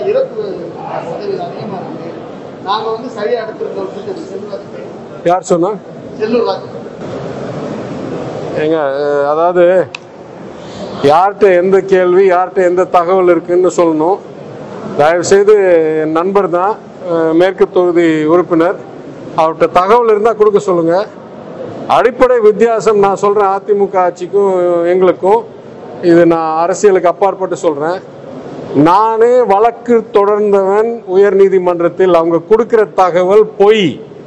இறப்பு சதவீதம் அதிகமா இருக்கு நாங்க வந்து சரியா எடுத்திருக்கோம் சொல்லி செல்வராஜ் யார் சொன்னா செல்லூர் ராஜ் ஏங்க அஹ், அதாவது யார்கிட்ட எந்த கேள்வி யார்கிட்ட எந்த தகவல் இருக்குன்னு சொல்லணும் தயவுசெய்து என் நண்பர் தான் அஹ், மேற்கு தொகுதி உறுப்பினர் அவர்கிட்ட தகவல் இருந்தால் கொடுக்க சொல்லுங்க அடிப்படை வித்தியாசம் நான் சொல்கிறேன் அதிமுக ஆட்சிக்கும் எங்களுக்கும் இது நான் அரசியலுக்கு அப்பாற்பட்டு சொல்கிறேன் நானே வழக்கு தொடர்ந்தவன் உயர் நீதிமன்றத்தில் அவங்க கொடுக்கிற தகவல் பொய்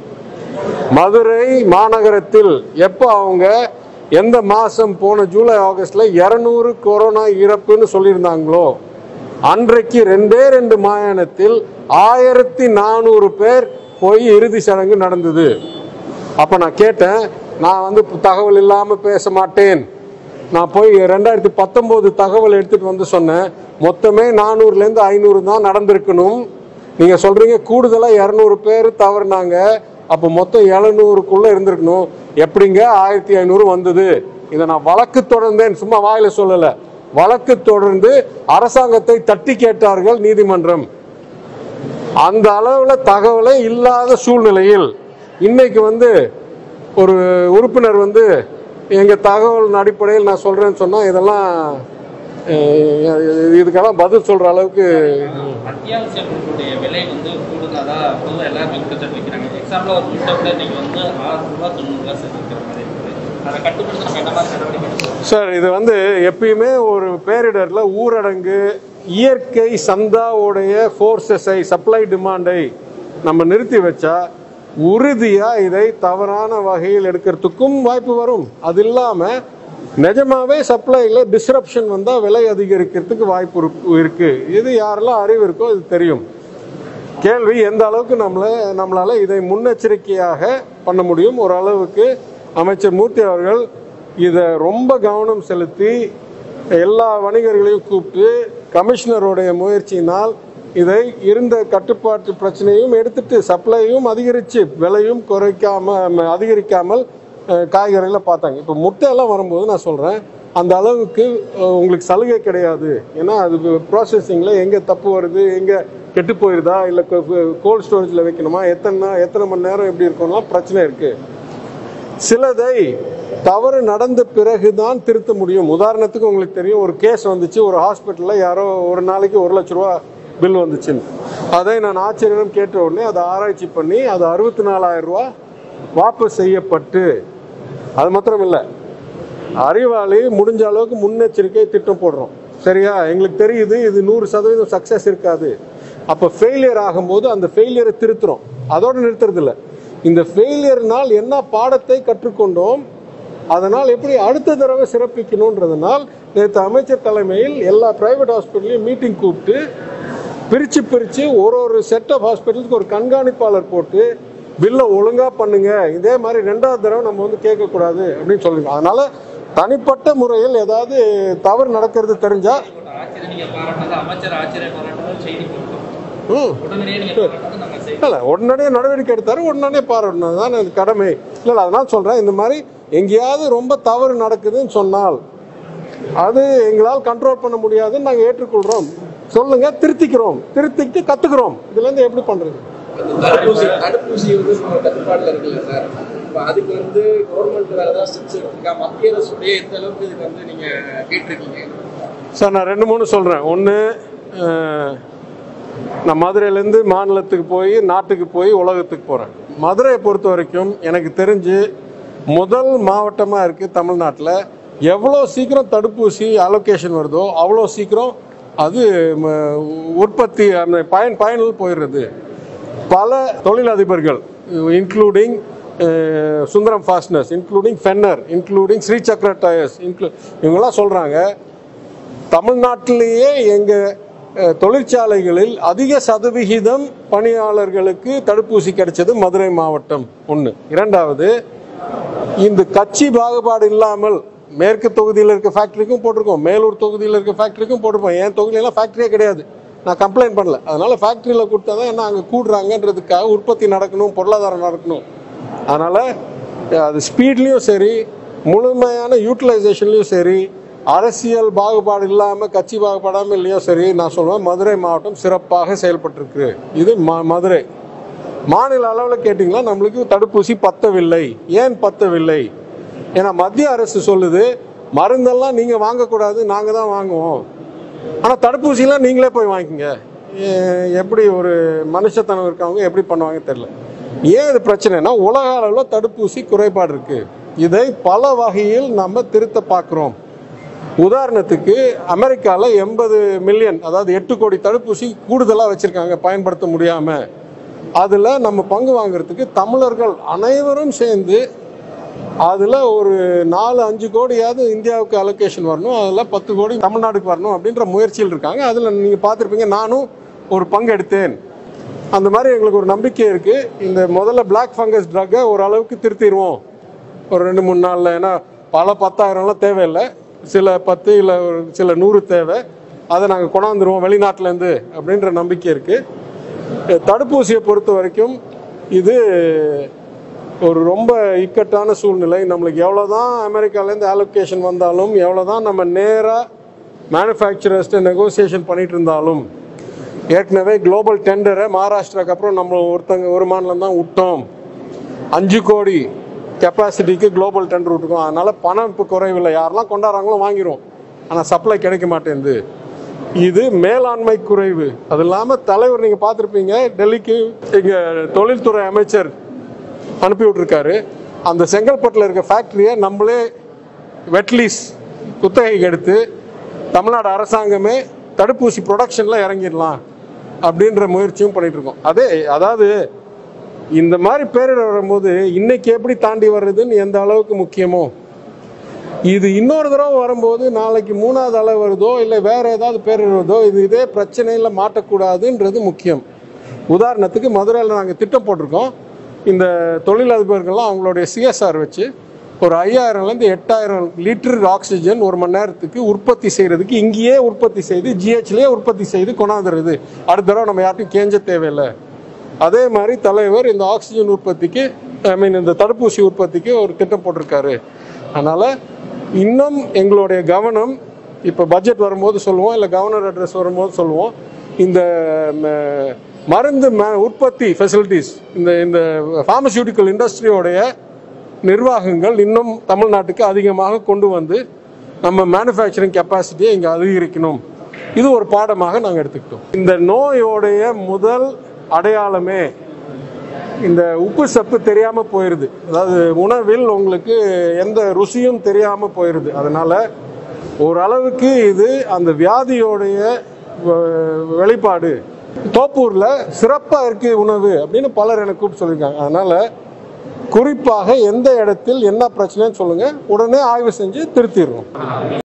மதுரை மாநகரத்தில் எப்போ அவங்க எந்த மாதம் போன ஜூலை ஆகஸ்ட்ல இரநூறு கொரோனா இறப்புன்னு சொல்லியிருந்தாங்களோ அன்றைக்கு ரெண்டே ரெண்டு மாகாணத்தில் ஆயிரத்தி நானூறு பேர் போய் இறுதி சடங்கு நடந்தது அப்போ நான் கேட்டேன் நான் வந்து தகவல் இல்லாமல் பேச மாட்டேன் நான் போய் ரெண்டாயிரத்தி பத்தொம்போது தகவல் எடுத்துட்டு வந்து சொன்னேன் மொத்தமே நானூறுலேருந்து ஐநூறு தான் நடந்திருக்கணும் நீங்கள் சொல்கிறீங்க கூடுதலாக இரநூறு பேர் தவறுனாங்க அப்போ மொத்தம் எழுநூறுக்குள்ளே இருந்திருக்கணும் எப்படிங்க ஆயிரத்தி ஐநூறு வந்தது இதை நான் வழக்கு தொடர்ந்தேன் சும்மா வாயில சொல்லலை வழக்கு தொடர்ந்து அரசாங்கத்தை தட்டி கேட்டார்கள் நீதிமன்றம் அந்த அளவில் தகவலே இல்லாத சூழ்நிலையில் இன்னைக்கு வந்து ஒரு உறுப்பினர் வந்து எங்கள் தகவல் அடிப்படையில் நான் சொல்கிறேன்னு சொன்னால் இதெல்லாம் அஹ், இதுக்கெல்லாம் பதில் சொல்கிற அளவுக்கு அத்தியாவசிய பொருட்களுடைய விலை வந்து கூடுனதா பொதுவாக எல்லாருமே குற்றச்சாட்டு வைக்கிறாங்க எக்ஸாம்பிள் ஒரு முட்டை கூட இன்னைக்கு வந்து ஆறு ரூபா தொண்ணூறு ரூபா இருக்கிற மாதிரி இருக்குது அதை கட்டுப்படுத்த நம்ம என்ன மாதிரி நடவடிக்கை எடுக்கணும் சார் இது வந்து எப்பயுமே ஒரு பேரிடரில் ஊரடங்கு இயற்கை சந்தாவுடைய ஃபோர்ஸஸை சப்ளை டிமாண்டை நம்ம நிறுத்தி வச்சா உறுதியாக இதை தவறான வகையில் எடுக்கிறதுக்கும் வாய்ப்பு வரும் அது இல்லாமல் நிஜமாவே சப்ளையில் டிஸ்ரப்ஷன் வந்தால் விலை அதிகரிக்கிறதுக்கு வாய்ப்பு இருக்கு- இருக்கு இது யாரெல்லாம் அறிவு இருக்கோ இது தெரியும் கேள்வி எந்த அளவுக்கு நம்மளை நம்மளால இதை முன்னெச்சரிக்கையாக பண்ண முடியும் ஒரு அளவுக்கு அமைச்சர் மூர்த்தி அவர்கள் இதை ரொம்ப கவனம் செலுத்தி எல்லா வணிகர்களையும் கூப்பிட்டு கமிஷனருடைய முயற்சியினால் இதை இருந்த கட்டுப்பாட்டு பிரச்சனையும் எடுத்துட்டு சப்ளையும் அதிகரிச்சு விலையும் குறைக்காம ம, அதிகரிக்காமல் அஹ், காய்கறிகளை பார்த்தாங்க இப்போ முட்டையெல்லாம் வரும்போது நான் சொல்கிறேன் அந்த அளவுக்கு அஹ், உங்களுக்கு சலுகை கிடையாது ஏன்னா அது ப்ராசஸிங்கில் எங்கே தப்பு வருது எங்கே கெட்டு போயிருதா இல்லை கோல்ட் ஸ்டோரேஜில் வைக்கணுமா எத்தனை நா- எத்தனை மணி நேரம் எப்படி இருக்கணும்லாம் பிரச்சனை இருக்குது சிலதை தவறு நடந்த பிறகுதான் திருத்த முடியும் உதாரணத்துக்கு உங்களுக்கு தெரியும் ஒரு கேஸ் வந்துச்சு ஒரு ஹாஸ்பிட்டலில் யாரோ ஒரு நாளைக்கு ஒரு லட்ச ரூபா பில் வந்துச்சுன்னு அதை நான் ஆச்சரியம் கேட்ட உடனே அதை ஆராய்ச்சி பண்ணி அது அறுபத்தி நாலாயிரம் ரூபா வாபஸ் செய்யப்பட்டு அது மாத்திரம் இல்லை அறிவாளி முடிஞ்ச அளவுக்கு முன்னெச்சரிக்கை திட்டம் போடுறோம் சரியா எங்களுக்கு தெரியுது இது நூறு சதவீதம் சக்ஸஸ் இருக்காது அப்போ ஃபெயிலியர் ஆகும்போது அந்த ஃபெயிலியரை திருத்துறோம் அதோடு நிறுத்துறது இல்ல இந்த ஃபெயிலியர்னால் என்ன பாடத்தை கற்றுக்கொண்டோம் அதனால் எப்படி அடுத்த தடவை சிறப்பிக்கணுன்றதுனால் நேற்று அமைச்சர் தலைமையில் எல்லா பிரைவேட் ஹாஸ்பிட்டலையும் மீட்டிங் கூப்பிட்டு பிரித்து பிரித்து ஒரு ஒரு செட் ஆஃப் ஹாஸ்பிட்டலுக்கு ஒரு கண்காணிப்பாளர் போட்டு பில்லை ஒழுங்காக பண்ணுங்க இதே மாதிரி ரெண்டாவது தடவை நம்ம வந்து கேட்கக்கூடாது அப்படின்னு சொல்லுங்க அதனால தனிப்பட்ட முறையில் ஏதாவது தவறு நடக்கிறது தெரிஞ்சா ஆச்சரியம் நீங்க பாராட்டினது அமைச்சர் ஆச்சரியம் பாராட்டினது செய்தி போட்டோம் ம் உடனடியே நீங்க பாராட்டினது நாங்கள் செய்தி இல்லை உடனடியே நடவடிக்கை எடுத்தாரு உடனடியே பாராட்டணும் தான் எனக்கு கடமை இல்லை இல்லை அதனால சொல்கிறேன் இந்த மாதிரி எங்கேயாவது ரொம்ப தவறு நடக்குதுன்னு சொன்னால் அது எங்களால் கண்ட்ரோல் பண்ண முடியாதுன்னு நாங்கள் ஏற்றுக்கொள்கிறோம் சொல்லுங்க திருத்திக்கிறோம் திருத்திக்கிட்டு கற்றுக்குறோம் இதுலேருந்து எப்படி பண்ணுறது தடுப்பூசி தடுப்பூசி வந்து நம்ம கட்டுப்பாடுல இருக்குல்ல சார் இப்போ அதுக்கு வந்து கவர்மெண்ட் வேற ஏதாவது ஸ்டெப்ஸ் எடுத்திருக்கா மத்திய அரசுடைய எந்த அளவுக்கு இதுக்கு வந்து நீங்க கேட்டிருக்கீங்க சார் நான் ரெண்டு மூணு சொல்கிறேன் ஒன்று நான் மதுரையிலேருந்து மாநிலத்துக்கு போய் நாட்டுக்கு போய் உலகத்துக்கு போகிறேன் மதுரையை பொறுத்த வரைக்கும் எனக்கு தெரிஞ்சு முதல் மாவட்டமாக இருக்குது தமிழ்நாட்டில் எவ்வளோ சீக்கிரம் தடுப்பூசி அலோகேஷன் வருதோ அவ்வளோ சீக்கிரம் அது ம, உற்பத்தி அந்த பயன் பயனில் போயிடுறது பல தொழிலதிபர்கள் including Sundaram fasteners including Fenner including Sri Chakra tyres இன்க்ளூ இவங்கெல்லாம் சொல்கிறாங்க தமிழ்நாட்டிலேயே எங்கள் தொழிற்சாலைகளில் அதிக சதவிகிதம் பணியாளர்களுக்கு தடுப்பூசி கிடைச்சது மதுரை மாவட்டம் ஒன்று இரண்டாவது இந்த கட்சி பாகுபாடு இல்லாமல் மேற்கு தொகுதியில் இருக்க ஃபேக்ட்ரிக்கும் போட்டிருக்கோம் மேலூர் தொகுதியில் இருக்க ஃபேக்ட்ரிக்கும் போட்டிருப்போம் என் தொகுதியிலலாம் ஃபேக்ட்ரியே கிடையாது நான் கம்ப்ளைண்ட் பண்ணல அதனால ஃபேக்ட்ரியில் கொடுத்தா தான் என்ன அங்கே கூடுறாங்கன்றதுக்காக உற்பத்தி நடக்கணும் பொருளாதாரம் நடக்கணும் அதனால அது ஸ்பீட்லேயும் சரி முழுமையான யூட்டிலைசேஷன்லையும் சரி அரசியல் பாகுபாடு இல்லாமல் கட்சி பாகுபாடாமல் இல்லையோ சரி நான் சொல்லுவேன் மதுரை மாவட்டம் சிறப்பாக செயல்பட்டிருக்கு இது ம மதுரை மாநில அளவில் கேட்டிங்கன்னா நம்மளுக்கு தடுப்பூசி பத்தவில்லை ஏன் பத்தவில்லை ஏன்னா மத்திய அரசு சொல்லுது மருந்தெல்லாம் நீங்கள் வாங்கக்கூடாது நாங்கள் தான் வாங்குவோம் ஆனால் தடுப்பூசிலாம் நீங்களே போய் வாங்கிக்கங்க எ- எப்படி ஒரு மனுஷத்தனம் இருக்கவங்க எப்படி பண்ணுவாங்க தெரியல ஏன் இது பிரச்சனைனா உலக அளவில் தடுப்பூசி குறைபாடு இருக்கு இதை பல வகையில் நம்ம திருத்த பார்க்குறோம் உதாரணத்துக்கு அமெரிக்காவில் எண்பது மில்லியன் அதாவது எட்டு கோடி தடுப்பூசி கூடுதலாக வச்சுருக்காங்க பயன்படுத்த முடியாமல் அதில் நம்ம பங்கு வாங்குறதுக்கு தமிழர்கள் அனைவரும் சேர்ந்து அதில் ஒரு நாலு அஞ்சு கோடியாவது இந்தியாவுக்கு அலோகேஷன் வரணும் அதில் பத்து கோடி தமிழ்நாடுக்கு வரணும் அப்படின்ற முயற்சியில் இருக்காங்க அதில் நீங்கள் பார்த்துருப்பீங்க நானும் ஒரு பங்கு எடுத்தேன் அந்த மாதிரி எங்களுக்கு ஒரு நம்பிக்கை இருக்குது இந்த முதல்ல பிளாக் ஃபங்கஸ் ட்ரக்கை ஓரளவுக்கு திருத்திடுவோம் ஒரு ரெண்டு மூணு நாளில் ஏன்னா பல பத்தாயிரம்லாம் தேவையில்லை சில பத்து இல்லை ஒரு சில நூறு தேவை அதை நாங்கள் கொண்டாந்துருவோம் வெளிநாட்டிலேருந்து அப்படின்ற நம்பிக்கை இருக்குது தடுப்பூசியை பொறுத்த வரைக்கும் இது ஒரு ரொம்ப இக்கட்டான சூழ்நிலை நம்மளுக்கு எவ்வளோ தான் அமெரிக்காலேருந்து அலோகேஷன் வந்தாலும் எவ்வளோ தான் நம்ம நேராக மேனுஃபேக்சரர்ஸ்ட்டு நெகோசியேஷன் பண்ணிட்டு இருந்தாலும் ஏற்கனவே குளோபல் டெண்டரை மகாராஷ்டிராக்கு அப்புறம் நம்ம ஒருத்தங்க ஒரு மாநிலம் தான் விட்டோம் அஞ்சு கோடி கெப்பாசிட்டிக்கு குளோபல் டெண்டர் விட்டுருக்கோம் அதனால பணம் இப்போ குறைவில்லை யாரெல்லாம் கொண்டாடுறாங்களோ வாங்கிரும் ஆனால் சப்ளை கிடைக்க மாட்டேங்குது இது மேலாண்மை குறைவு அது இல்லாமல் தலைவர் நீங்கள் பார்த்துருப்பீங்க டெல்லிக்கு எங்கள் தொழில்துறை அமைச்சர் அனுப்பி விட்ருக்காரு அந்த செங்கல்பட்டில் இருக்க ஃபேக்ட்ரியை நம்மளே வெட்லீஸ் குத்தகைக்கு எடுத்து தமிழ்நாடு அரசாங்கமே தடுப்பூசி ப்ரொடக்ஷனில் இறங்கிடலாம் அப்படின்ற முயற்சியும் பண்ணிட்டு இருக்கோம் அதே அதாவது இந்த மாதிரி பேரிடர் வரும்போது இன்னைக்கு எப்படி தாண்டி வர்றதுன்னு எந்த அளவுக்கு முக்கியமோ இது இன்னொரு தடவை வரும்போது நாளைக்கு மூணாவது அளவு வருதோ இல்லை வேற ஏதாவது பேரிடர் வருதோ இது இதே பிரச்சனையில் மாட்டக்கூடாதுன்றது முக்கியம் உதாரணத்துக்கு மதுரையில் நாங்கள் திட்டம் போட்டிருக்கோம் இந்த தொழிலதிபர்கள்லாம் அவங்களுடைய சிஎஸ்ஆர் வச்சு ஒரு ஐயாயிரம்லேருந்து எட்டாயிரம் லிட்டர் ஆக்சிஜன் ஒரு மணி நேரத்துக்கு உற்பத்தி செய்கிறதுக்கு இங்கேயே உற்பத்தி செய்து ஜிஹெச்லேயே உற்பத்தி செய்து கொண்டாந்துருது அடுத்த தடவை நம்ம யார்ட்டையும் கேஞ்ச தேவையில்லை அதே மாதிரி தலைவர் இந்த ஆக்சிஜன் உற்பத்திக்கு ஐ மீன் இந்த தடுப்பூசி உற்பத்திக்கு ஒரு திட்டம் போட்டிருக்காரு அதனால் இன்னும் எங்களுடைய கவனம் இப்போ பட்ஜெட் வரும்போது சொல்லுவோம் இல்லை கவர்னர் அட்ரஸ் வரும்போது சொல்லுவோம் இந்த ம, மருந்து ம- உற்பத்தி ஃபெசிலிட்டிஸ் இந்த இந்த ஃபார்மசியூட்டிக்கல் இண்டஸ்ட்ரியோடைய நிர்வாகங்கள் இன்னும் தமிழ்நாட்டுக்கு அதிகமாக கொண்டு வந்து நம்ம மேனுஃபேக்சரிங் கெப்பாசிட்டியை இங்கே அதிகரிக்கணும் இது ஒரு பாடமாக நாங்கள் எடுத்துக்கிட்டோம் இந்த நோயோடைய முதல் அடையாளமே இந்த உப்பு சப்பு தெரியாம போயிருது அதாவது உணவில் உங்களுக்கு எந்த ருசியும் தெரியாம போயிருது அதனால ஓரளவுக்கு இது அந்த வியாதியோடைய வ- வெளிப்பாடு தோப்பூர்ல சிறப்பா இருக்கு உணவு அப்படின்னு பலர் எனக்கு கூப்பிட்டு சொல்லியிருக்காங்க அதனால குறிப்பாக எந்த இடத்தில் என்ன பிரச்சனைன்னு சொல்லுங்க உடனே ஆய்வு செஞ்சு திருத்திடுறோம்